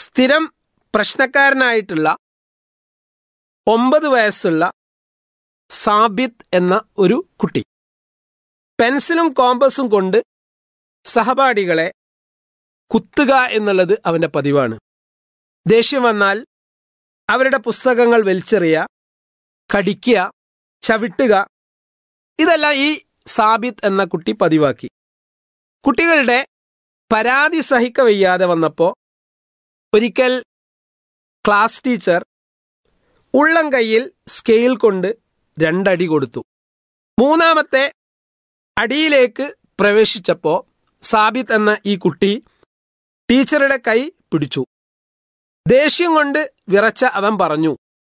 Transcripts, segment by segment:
സ്ഥിരം പ്രശ്നക്കാരനായിട്ടുള്ള ഒമ്പത് വയസ്സുള്ള സാബിത്ത് എന്ന ഒരു കുട്ടി പെൻസിലും കോമ്പസും കൊണ്ട് സഹപാഠികളെ കുത്തുക എന്നുള്ളത് അവന്റെ പതിവാണ് ദേഷ്യം വന്നാൽ അവരുടെ പുസ്തകങ്ങൾ വലിച്ചെറിയുക കടിക്കുക ചവിട്ടുക ഇതെല്ലാം ഈ സാബിത്ത് എന്ന കുട്ടി പതിവാക്കി കുട്ടികളുടെ പരാതി സഹിക്കവയ്യാതെ വന്നപ്പോൾ ഒരിക്കൽ ക്ലാസ് ടീച്ചർ ഉള്ളം കൈയിൽ സ്കെയിൽ കൊണ്ട് രണ്ടടി കൊടുത്തു മൂന്നാമത്തെ അടിയിലേക്ക് പ്രവേശിച്ചപ്പോൾ സാബിത്ത് എന്ന ഈ കുട്ടി ടീച്ചറുടെ കൈ പിടിച്ചു ദേഷ്യം കൊണ്ട് വിറച്ച അവൻ പറഞ്ഞു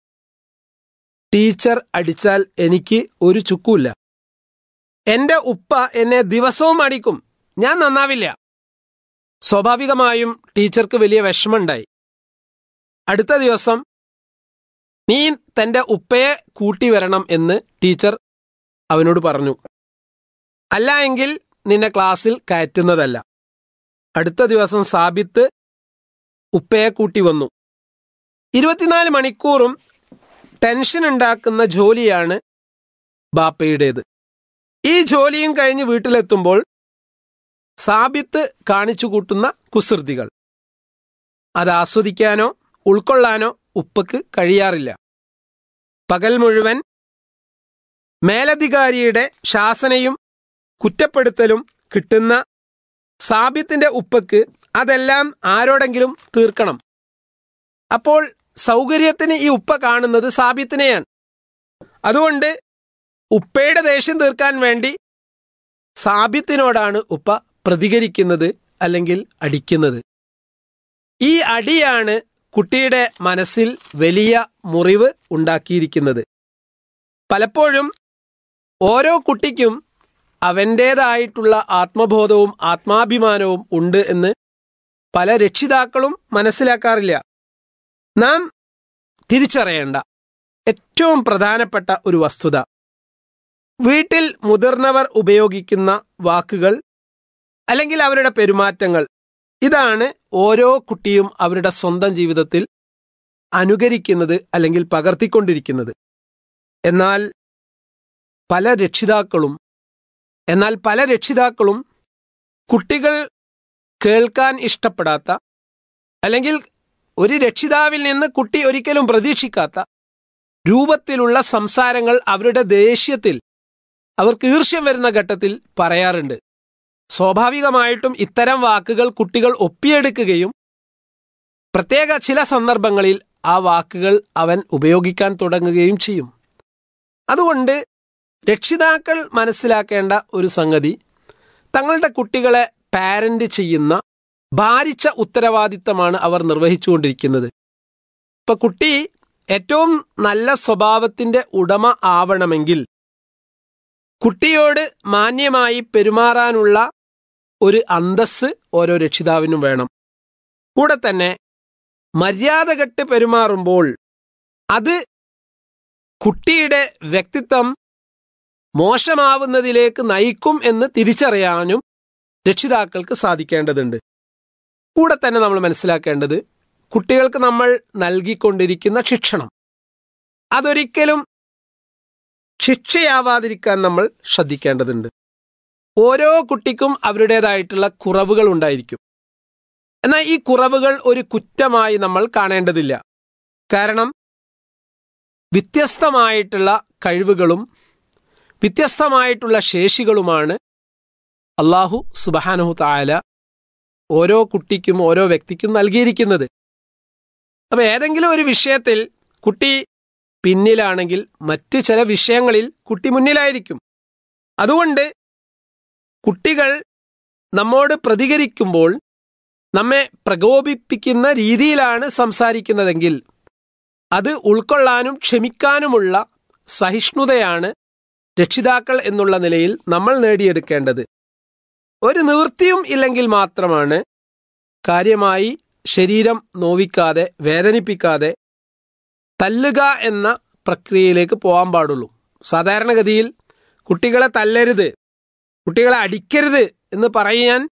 ടീച്ചർ അടിച്ചാൽ എനിക്ക് ഒരു ചുക്കുമില്ല എന്റെ ഉപ്പ എന്നെ ദിവസവും അടിക്കും ഞാൻ നന്നാവില്ല സ്വാഭാവികമായും ടീച്ചർക്ക് വലിയ വിഷമമുണ്ടായി അടുത്ത ദിവസം നീ തന്റെ ഉപ്പയെ കൂട്ടി വരണം എന്ന് ടീച്ചർ അവനോട് പറഞ്ഞു അല്ല എങ്കിൽ നിന്നെ ക്ലാസ്സിൽ കയറ്റുന്നതല്ല അടുത്ത ദിവസം സാബിത്ത് ഉപ്പയെ കൂട്ടി വന്നു ഇരുപത്തിനാല് മണിക്കൂറും ടെൻഷൻ ഉണ്ടാക്കുന്ന ജോലിയാണ് ബാപ്പയുടേത് ഈ ജോലിയും കഴിഞ്ഞ് വീട്ടിലെത്തുമ്പോൾ സാബിത്ത് കാണിച്ചു കൂട്ടുന്ന കുസൃതികൾ അത് ആസ്വദിക്കാനോ ഉൾക്കൊള്ളാനോ ഉപ്പക്ക് കഴിയാറില്ല പകൽ മുഴുവൻ മേലധികാരിയുടെ ശാസനയും കുറ്റപ്പെടുത്തലും കിട്ടുന്ന സാബിത്തിന്റെ ഉപ്പക്ക് അതെല്ലാം ആരോടെങ്കിലും തീർക്കണം അപ്പോൾ സൗകര്യത്തിന് ഈ ഉപ്പ കാണുന്നത് സാബിത്തിനെയാണ് അതുകൊണ്ട് ഉപ്പയുടെ ദേഷ്യം തീർക്കാൻ വേണ്ടി സാബിത്തിനോടാണ് ഉപ്പ പ്രതികരിക്കുന്നത് അല്ലെങ്കിൽ അടിക്കുന്നത് ഈ അടിയാണ് കുട്ടിയുടെ മനസ്സിൽ വലിയ മുറിവ് ഉണ്ടാക്കിയിരിക്കുന്നത് പലപ്പോഴും ഓരോ കുട്ടിക്കും അവൻ്റേതായിട്ടുള്ള ആത്മബോധവും ആത്മാഭിമാനവും ഉണ്ട് എന്ന് പല രക്ഷിതാക്കളും മനസ്സിലാക്കാറില്ല നാം തിരിച്ചറിയേണ്ട ഏറ്റവും പ്രധാനപ്പെട്ട ഒരു വസ്തുത വീട്ടിൽ മുതിർന്നവർ ഉപയോഗിക്കുന്ന വാക്കുകൾ അല്ലെങ്കിൽ അവരുടെ പെരുമാറ്റങ്ങൾ ഇതാണ് ഓരോ കുട്ടിയും അവരുടെ സ്വന്തം ജീവിതത്തിൽ അനുകരിക്കുന്നത് അല്ലെങ്കിൽ പകർത്തിക്കൊണ്ടിരിക്കുന്നത് എന്നാൽ പല രക്ഷിതാക്കളും എന്നാൽ പല രക്ഷിതാക്കളും കുട്ടികൾ കേൾക്കാൻ ഇഷ്ടപ്പെടാത്ത അല്ലെങ്കിൽ ഒരു രക്ഷിതാവിൽ നിന്ന് കുട്ടി ഒരിക്കലും പ്രതീക്ഷിക്കാത്ത രൂപത്തിലുള്ള സംസാരങ്ങൾ അവരുടെ ദേഷ്യത്തിൽ അവർക്ക് ഈർഷ്യം വരുന്ന ഘട്ടത്തിൽ പറയാറുണ്ട് സ്വാഭാവികമായിട്ടും ഇത്തരം വാക്കുകൾ കുട്ടികൾ ഒപ്പിയെടുക്കുകയും പ്രത്യേക ചില സന്ദർഭങ്ങളിൽ ആ വാക്കുകൾ അവൻ ഉപയോഗിക്കാൻ തുടങ്ങുകയും ചെയ്യും അതുകൊണ്ട് രക്ഷിതാക്കൾ മനസ്സിലാക്കേണ്ട ഒരു സംഗതി തങ്ങളുടെ കുട്ടികളെ പാരന്റ് ചെയ്യുന്ന ഭാരിച്ച ഉത്തരവാദിത്തമാണ് അവർ നിർവഹിച്ചുകൊണ്ടിരിക്കുന്നത് ഇപ്പൊ കുട്ടി ഏറ്റവും നല്ല സ്വഭാവത്തിന്റെ ഉടമ ആവണമെങ്കിൽ കുട്ടിയോട് മാന്യമായി പെരുമാറാനുള്ള ഒരു അന്തസ് ഓരോ രക്ഷിതാവിനും വേണം കൂടെ തന്നെ മര്യാദ കെട്ട് പെരുമാറുമ്പോൾ അത് കുട്ടിയുടെ വ്യക്തിത്വം മോശമാവുന്നതിലേക്ക് നയിക്കും എന്ന് തിരിച്ചറിയാനും രക്ഷിതാക്കൾക്ക് സാധിക്കേണ്ടതുണ്ട് കൂടെ തന്നെ നമ്മൾ മനസ്സിലാക്കേണ്ടത് കുട്ടികൾക്ക് നമ്മൾ നൽകിക്കൊണ്ടിരിക്കുന്ന ശിക്ഷണം അതൊരിക്കലും ശിക്ഷയാവാതിരിക്കാൻ നമ്മൾ ശ്രദ്ധിക്കേണ്ടതുണ്ട് ഓരോ കുട്ടിക്കും അവരുടേതായിട്ടുള്ള കുറവുകൾ ഉണ്ടായിരിക്കും എന്നാൽ ഈ കുറവുകൾ ഒരു കുറ്റമായി നമ്മൾ കാണേണ്ടതില്ല കാരണം വ്യത്യസ്തമായിട്ടുള്ള കഴിവുകളും വ്യത്യസ്തമായിട്ടുള്ള ശേഷികളുമാണ് അള്ളാഹു സുബാനഹു താല ഓരോ കുട്ടിക്കും ഓരോ വ്യക്തിക്കും നൽകിയിരിക്കുന്നത് അപ്പൊ ഏതെങ്കിലും ഒരു വിഷയത്തിൽ കുട്ടി പിന്നിലാണെങ്കിൽ മറ്റ് ചില വിഷയങ്ങളിൽ കുട്ടി മുന്നിലായിരിക്കും അതുകൊണ്ട് കുട്ടികൾ നമ്മോട് പ്രതികരിക്കുമ്പോൾ നമ്മെ പ്രകോപിപ്പിക്കുന്ന രീതിയിലാണ് സംസാരിക്കുന്നതെങ്കിൽ അത് ഉൾക്കൊള്ളാനും ക്ഷമിക്കാനുമുള്ള സഹിഷ്ണുതയാണ് രക്ഷിതാക്കൾ എന്നുള്ള നിലയിൽ നമ്മൾ നേടിയെടുക്കേണ്ടത് ഒരു നിവൃത്തിയും ഇല്ലെങ്കിൽ മാത്രമാണ് കാര്യമായി ശരീരം നോവിക്കാതെ വേദനിപ്പിക്കാതെ തല്ലുക എന്ന പ്രക്രിയയിലേക്ക് പോകാൻ പാടുള്ളൂ സാധാരണഗതിയിൽ കുട്ടികളെ തല്ലരുത് കുട്ടികളെ അടിക്കരുത് എന്ന് പറയാൻ